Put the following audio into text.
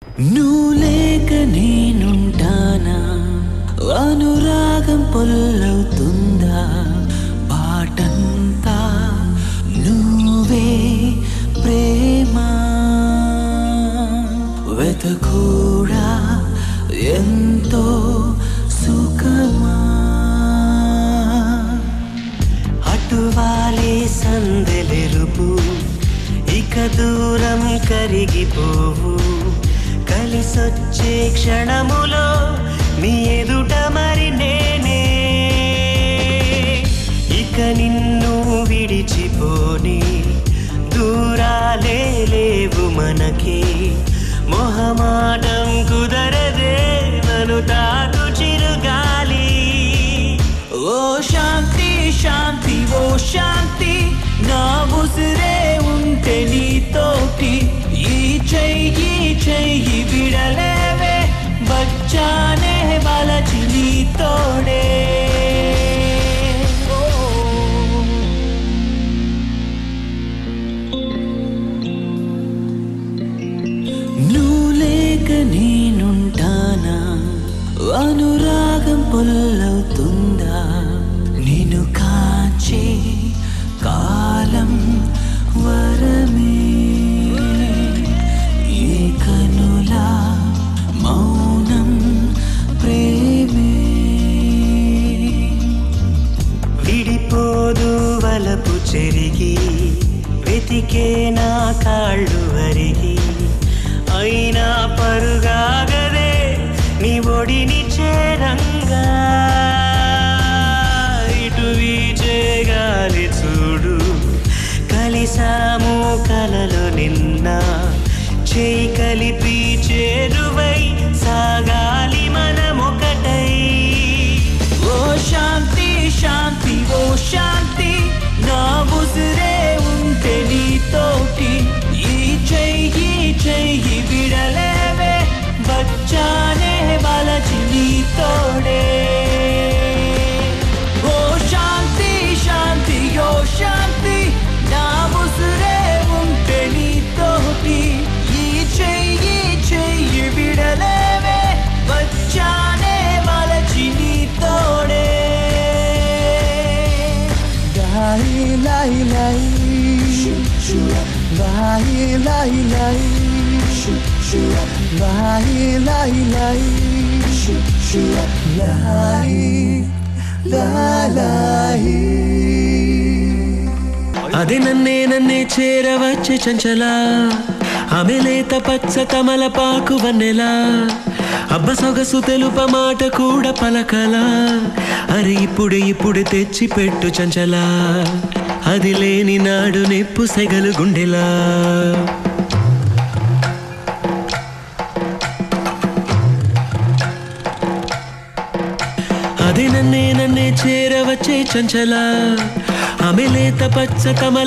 నువ్వు లేక నేనుంటానా అనురాగం పొల్లవుతుందా బాటంతా నువ్వే ప్రేమ వెతకూడా ఎంతో సుఖమా అటువాలే సందెలెరుపు ఇక దూరం కరిగిపోవు కలిసొచ్చే క్షణములో నీ ఎదుట మరి నేనే ఇక నిన్ను విడిచిపోని దూరాలే లేవు మనకి మొహమాటం కుదరదే నన్ను తాకు చిరుగాలి ఓ శాంతి శాంతి ఓ శాంతి నా ఉసిరే ఉంటే నీతోటి ఈ చెయ్యి చెయ్యి విడలేవే బచ్చానే బలచి నీతోడే నువ్వు లేక నేనుంటానా అనురాగం పొల్లవుతుందా నిన్ను కాచే కాలం వరమే ఏ కనులా మౌనం ప్రేమే విడిపోదు వలపు చెరిగి వెతికే నా కాళ్ళు వరిగి అయినా పరుగాగదే నీ ఒడిని చేరంగా ఇటు వీచే గాలి చూడు కలిసాము కలలు నిన్న చేయి కలిపి చేరువై సాగాలి మనమొకటై ఓ శాంతి శాంతి ఓ శాంతి నా ఉసిరే ఉంటే నీతోటి ఈ చెయ్యి చెయ్యి విడలేవే బచ్చానే బలచి నీతోడే ఓ శాంతి శాంతి ఓ శాంతి నా ఉసిరే ఉంటే నీతోటి ఈ చెయ్యి చెయ్యి విడలేవే బచ్చానే బలచి నీతోడే Lai lai lai Lai lai lai Lai lai lai Lai lai అది నన్నే నన్నే చేరవచ్చే చంచలా ఆమె లేత పచ్చ కమలపాకు వన్నెలా అబ్బ సొగసు తెలుప మాట కూడా పలకలా అరే ఇప్పుడు ఇప్పుడు తెచ్చి పెట్టు చంచలా అది లేని నాడు నెప్పు సెగలు గుండెలా అది నన్నే నన్నే చేరవచ్చే చంచలా ఆమె లేత పచ్చ కమల